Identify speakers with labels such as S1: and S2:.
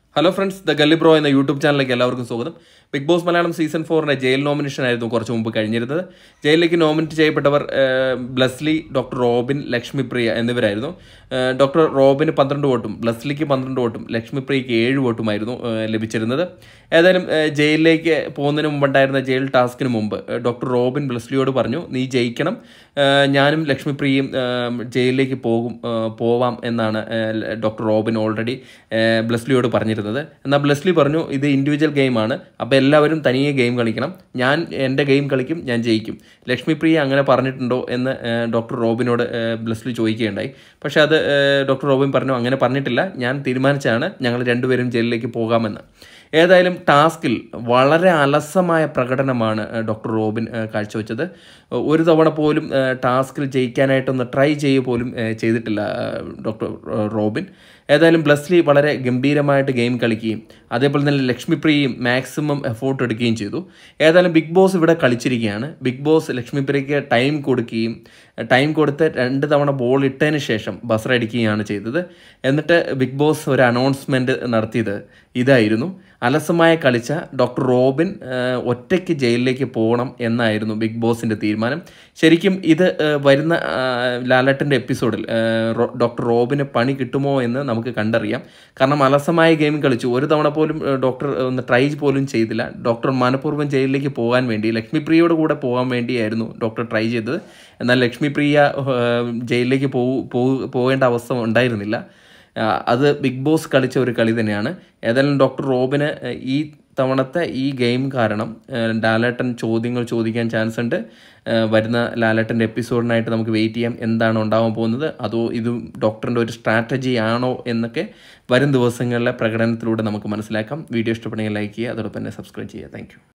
S1: hello friends the Galli bro എന്ന YouTube ചാനലിലേക്ക് എല്ലാവർക്കും സ്വാഗതം ബിഗ് ബോസ് മലയാളം സീസൺ ഫോറിൻ്റെ ജയിൽ നോമിനേഷൻ ആയിരുന്നു കുറച്ച് മുമ്പ് കഴിഞ്ഞിരുന്നത് ജയിലിലേക്ക് നോമിനേറ്റ് ചെയ്യപ്പെട്ടവർ ഏഹ്, ബ്ലസ്ലി ഡോക്ടർ റോബിൻ ലക്ഷ്മിപ്രിയ എന്നിവരായിരുന്നു ഏഹ്, ഡോക്ടർ റോബിന് പന്ത്രണ്ട് വോട്ടും ബ്ലസ്ലിക്ക് പന്ത്രണ്ട് വോട്ടും ലക്ഷ്മിപ്രിയയ്ക്ക് ഏഴ് വോട്ടുമായിരുന്നു ഏഹ്, ലഭിച്ചിരുന്നത് ഏതായാലും ഏഹ്, ജയിലിലേക്ക് പോകുന്നതിന് മുമ്പുണ്ടായിരുന്ന ജയിൽ ടാസ്കിന് മുമ്പ് ഏഹ്, ഡോക്ടർ റോബിൻ ബ്ലസ്ലിയോട് പറഞ്ഞു നീ ജയിക്കണം ഏഹ്, ഞാനും ലക്ഷ്മിപ്രിയയും ഏഹ്, ജയിലിലേക്ക് പോകും ഏഹ്, പോവാം എന്നാണ് ഏഹ്, ഡോക്ടർ റോബിൻ ഓൾറെഡി ഏഹ്, ബ്ലസ്ലിയോട് പറഞ്ഞിരുന്നത് എന്നാൽ ബ്ലസ്ലി പറഞ്ഞു ഇത് ഇൻഡിവിജ്വൽ ഗെയിമാണ് അപ്പോൾ എല്ലാവരും തനിയെ ഗെയിം കളിക്കണം ഞാൻ എൻ്റെ ഗെയിം കളിക്കും ഞാൻ ജയിക്കും ലക്ഷ്മിപ്രിയ അങ്ങനെ പറഞ്ഞിട്ടുണ്ടോ എന്ന് ഏഹ്, ഡോക്ടർ റോബിനോട് ഏഹ്, ബ്ലസ്ലി ചോദിക്കുകയുണ്ടായി പക്ഷേ അത് ഏഹ്, ഡോക്ടർ റോബിൻ പറഞ്ഞു അങ്ങനെ പറഞ്ഞിട്ടില്ല ഞാൻ തീരുമാനിച്ചാണ് ഞങ്ങൾ രണ്ടുപേരും ജയിലിലേക്ക് പോകാമെന്ന് ഏതായാലും ടാസ്കിൽ വളരെ അലസമായ പ്രകടനമാണ് ഏഹ്, ഡോക്ടർ റോബിൻ ഏഹ്, കാഴ്ചവെച്ചത് ഒരു തവണ പോലും ഏഹ്, ടാസ്കിൽ ജയിക്കാനായിട്ടൊന്ന് ട്രൈ ചെയ്യുക പോലും ഏഹ്, ചെയ്തിട്ടില്ല ഏഹ്, ഡോക്ടർ ഏഹ്, റോബിൻ ഏതായാലും ബ്ലസ്ലി വളരെ ഗംഭീരമായിട്ട് ഗെയിം കളിക്കുകയും അതേപോലെ തന്നെ ലക്ഷ്മിപ്രിയയും മാക്സിമം എഫോർട്ട് എടുക്കുകയും ചെയ്തു ഏതായാലും ബിഗ് ബോസ് ഇവിടെ കളിച്ചിരിക്കുകയാണ് ബിഗ് ബോസ് ലക്ഷ്മിപ്രിയയ്ക്ക് ടൈം കൊടുക്കുകയും ടൈം കൊടുത്ത് രണ്ട് തവണ ബോൾ ഇട്ടതിന് ശേഷം ബസർ അടിക്കുകയാണ് ചെയ്തത് എന്നിട്ട് ബിഗ് ബോസ് ഒരു അനൗൺസ്മെൻറ്റ് നടത്തിയത് ഇതായിരുന്നു അലസമായ കളിച്ച ഡോക്ടർ റോബിൻ ആ, ഒറ്റയ്ക്ക് ജയിലിലേക്ക് പോകണം എന്നായിരുന്നു ബിഗ് ബോസിൻ്റെ തീരുമാനം ശരിക്കും ഇത് ആ, വരുന്ന ആ, ലാലേട്ടൻ്റെ എപ്പിസോഡിൽ ആ, റോ- ഡോക്ടർ റോബിന് പണി കിട്ടുമോ എന്ന് നമുക്ക് കണ്ടറിയാം കാരണം അലസമായ ഗെയിം കളിച്ചു ഒരു തവണ പോലും ആ, ഡോക്ടർ ഒന്ന് ട്രൈ പോലും ചെയ്തില്ല ഡോക്ടർ മനഃപൂർവ്വം ജയിലിലേക്ക് പോകാൻ വേണ്ടി ലക്ഷ്മിപ്രിയയുടെ കൂടെ പോകാൻ വേണ്ടിയായിരുന്നു ഡോക്ടർ ട്രൈ ചെയ്തത് എന്നാൽ ലക്ഷ്മിപ്രിയ ആ, ജയിലിലേക്ക് പോ പോ- പോകേണ്ട അവസ്ഥ ഉണ്ടായിരുന്നില്ല ആ, അത് ബിഗ് ബോസ് കളിച്ച ഒരു കളി തന്നെയാണ് ഏതായാലും ഡോക്ടർ റോബിന് ആ, ഈ തവണത്തെ ഈ ഗെയിം കാരണം ആ, ലാലേട്ടൻ ചോദ്യങ്ങൾ ചോദിക്കാൻ ചാൻസ് ഉണ്ട് ആ, വരുന്ന ലാലേട്ടൻ്റെ എപ്പിസോഡിനായിട്ട് നമുക്ക് വെയിറ്റ് ചെയ്യാം എന്താണ് ഉണ്ടാവാൻ പോകുന്നത് അതോ ഇത് ഡോക്ടറിൻ്റെ ഒരു സ്ട്രാറ്റജി ആണോ എന്നൊക്കെ വരും ദിവസങ്ങളിലെ പ്രകടനത്തിലൂടെ നമുക്ക് മനസ്സിലാക്കാം വീഡിയോ ഇഷ്ടപ്പെടുമെങ്കിൽ ലൈക്ക് ചെയ്യുക അതോടൊപ്പം തന്നെ സബ്സ്ക്രൈബ് ചെയ്യുക താങ്ക്